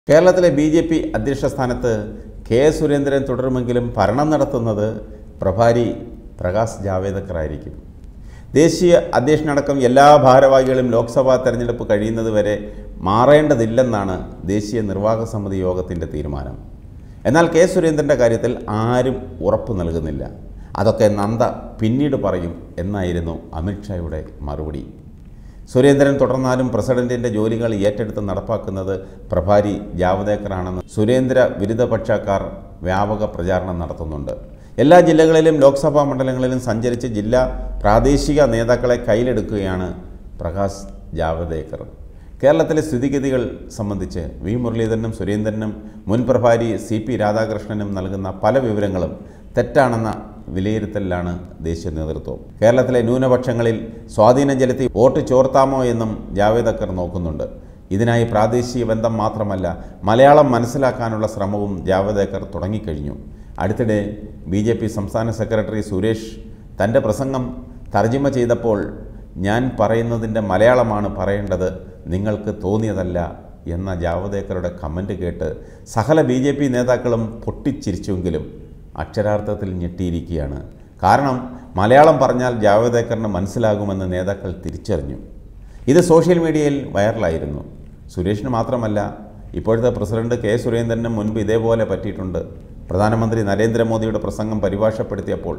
കേരളത്തിലെ B J P അധ്യക്ഷ സ്ഥാനത്ത് കെ സുരേന്ദ്രൻ തുടരുമെങ്കിലും ഭരണം നടത്തുന്നത് പ്രഭാരി പ്രകാശ് ജാവേദക്കർ ആയിരിക്കും ദേശീയ അധ്യക്ഷനടക്കം എല്ലാ ഭാരവാഹികളും ലോക്സഭാ തെരഞ്ഞെടുപ്പ് കഴിയുന്നതുവരെ മാറേണ്ടതില്ലെന്നാണ് ദേശീയ നിർവാഹക സമിതി യോഗത്തിൻ്റെ തീരുമാനം എന്നാൽ കെ സുരേന്ദ്രൻ്റെ കാര്യത്തിൽ ആരും ഉറപ്പ് നൽകുന്നില്ല അതൊക്കെ നന്ദ പിന്നീട് പറയും എന്നായിരുന്നു അമിത്ഷായുടെ മറുപടി സുരേന്ദ്രൻ തുടർന്നാലും പ്രസിഡന്റിന്റെ ജോലികൾ ഏറ്റെടുത്ത് നടപ്പാക്കുന്നത് പ്രഭാരി ജാവദേക്കറാണെന്ന് സുരേന്ദ്ര വിരുദ്ധപക്ഷക്കാർ വ്യാപക പ്രചാരണം നടത്തുന്നുണ്ട് എല്ലാ ജില്ലകളിലും ലോക്സഭാ മണ്ഡലങ്ങളിലും സഞ്ചരിച്ച് ജില്ലാ പ്രാദേശിക നേതാക്കളെ കയ്യിലെടുക്കുകയാണ് പ്രകാശ് ജാവദേക്കർ കേരളത്തിലെ സ്ഥിതിഗതികൾ സംബന്ധിച്ച് വി മുരളീധരനും സുരേന്ദ്രനും മുൻ പ്രഭാരി സി പി രാധാകൃഷ്ണനും നൽകുന്ന പല വിവരങ്ങളും തെറ്റാണെന്ന വിലയിരുത്തലിലാണ് ദേശീയ നേതൃത്വം കേരളത്തിലെ ന്യൂനപക്ഷങ്ങളിൽ സ്വാധീനം ചെലുത്തി വോട്ട് ചോർത്താമോ എന്നും ജാവേദ് അക്കർ നോക്കുന്നുണ്ട് ഇതിനായി പ്രാദേശിക ബന്ധം മാത്രമല്ല മലയാളം മനസ്സിലാക്കാനുള്ള ശ്രമവും ജാവേദ്കർ തുടങ്ങിക്കഴിഞ്ഞു അടുത്തിടെ ബി ജെ പി സംസ്ഥാന സെക്രട്ടറി സുരേഷ് തൻ്റെ പ്രസംഗം തർജിമ ചെയ്തപ്പോൾ ഞാൻ പറയുന്നതിൻ്റെ മലയാളമാണ് പറയേണ്ടത് നിങ്ങൾക്ക് തോന്നിയതല്ല എന്ന ജാവദേക്കറുടെ കമൻറ്റ് കേട്ട് സകല ബി ജെ പി നേതാക്കളും പൊട്ടിച്ചിരിച്ചുവെങ്കിലും അക്ഷരാർത്ഥത്തിൽ ഞെട്ടിയിരിക്കുകയാണ് കാരണം മലയാളം പറഞ്ഞാൽ ജാവദേക്കറിന് മനസ്സിലാകുമെന്ന് നേതാക്കൾ തിരിച്ചറിഞ്ഞു ഇത് സോഷ്യൽ മീഡിയയിൽ വൈറലായിരുന്നു സുരേഷിന് മാത്രമല്ല ഇപ്പോഴത്തെ പ്രസിഡന്റ് കെ സുരേന്ദ്രനും മുൻപ് ഇതേപോലെ പറ്റിയിട്ടുണ്ട് പ്രധാനമന്ത്രി നരേന്ദ്രമോദിയുടെ പ്രസംഗം പരിഭാഷപ്പെടുത്തിയപ്പോൾ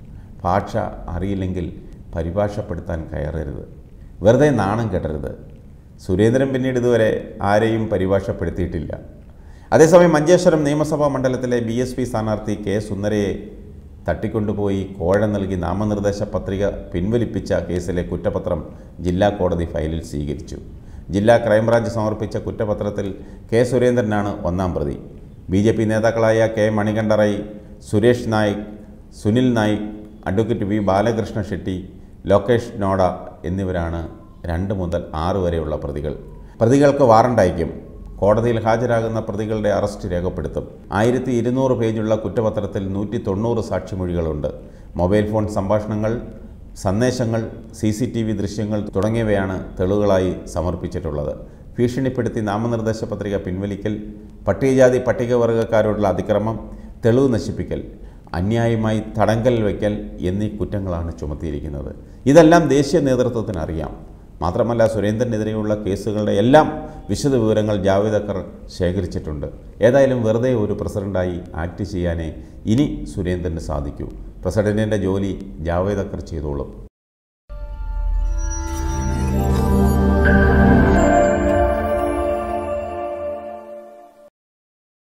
ഭാഷ അറിയില്ലെങ്കിൽ പരിഭാഷപ്പെടുത്താൻ കയറരുത് വെറുതെ നാണം കെട്ടരുത് സുരേന്ദ്രൻ പിന്നീട് ഇതുവരെ ആരെയും പരിഭാഷപ്പെടുത്തിയിട്ടില്ല അതേസമയം മഞ്ചേശ്വരം നിയമസഭാ മണ്ഡലത്തിലെ ബി എസ് പി സ്ഥാനാർത്ഥി കെ സുന്ദരയെ തട്ടിക്കൊണ്ടുപോയി കോഴ നൽകി നാമനിർദ്ദേശ പത്രിക പിൻവലിപ്പിച്ച കേസിലെ കുറ്റപത്രം ജില്ലാ കോടതി ഫയലിൽ സ്വീകരിച്ചു ജില്ലാ ക്രൈംബ്രാഞ്ച് സമർപ്പിച്ച കുറ്റപത്രത്തിൽ കെ സുരേന്ദ്രനാണ് ഒന്നാം പ്രതി ബി ജെ പി നേതാക്കളായ K Manikantarai Suresh Naik Sunil Naik advocate V Balakrishna Shetty Lokesh Noda എന്നിവരാണ് രണ്ട് മുതൽ ആറ് വരെയുള്ള പ്രതികൾ പ്രതികൾക്ക് വാറണ്ട് അയക്കും കോടതിയിൽ ഹാജരാകുന്ന പ്രതികളുടെ അറസ്റ്റ് രേഖപ്പെടുത്തും ആയിരത്തി ഇരുന്നൂറ് പേജുള്ള കുറ്റപത്രത്തിൽ നൂറ്റി തൊണ്ണൂറ് സാക്ഷിമൊഴികളുണ്ട് മൊബൈൽ ഫോൺ സംഭാഷണങ്ങൾ സന്ദേശങ്ങൾ സി സി ടി വി ദൃശ്യങ്ങൾ തുടങ്ങിയവയാണ് തെളിവുകളായി സമർപ്പിച്ചിട്ടുള്ളത് ഭീഷണിപ്പെടുത്തി നാമനിർദ്ദേശ പത്രിക പിൻവലിക്കൽ പട്ടികജാതി പട്ടികവർഗക്കാരോടുള്ള അതിക്രമം തെളിവ് നശിപ്പിക്കൽ അന്യായമായി തടങ്കൽ വയ്ക്കൽ എന്നീ കുറ്റങ്ങളാണ് ചുമത്തിയിരിക്കുന്നത് ഇതെല്ലാം ദേശീയ നേതൃത്വത്തിന് അറിയാം മാത്രമല്ല സുരേന്ദ്രനെതിരെയുള്ള കേസുകളുടെ എല്ലാം വിശദ വിവരങ്ങൾ ജാവേദ് അക്കർ ശേഖരിച്ചിട്ടുണ്ട് ഏതായാലും വെറുതെ ഒരു പ്രസിഡന്റായി ആക്ട് ചെയ്യാനേ ഇനി സുരേന്ദ്രന് സാധിക്കൂ പ്രസിഡന്റിൻ്റെ ജോലി ജാവേദ് അക്കർ ചെയ്തോളും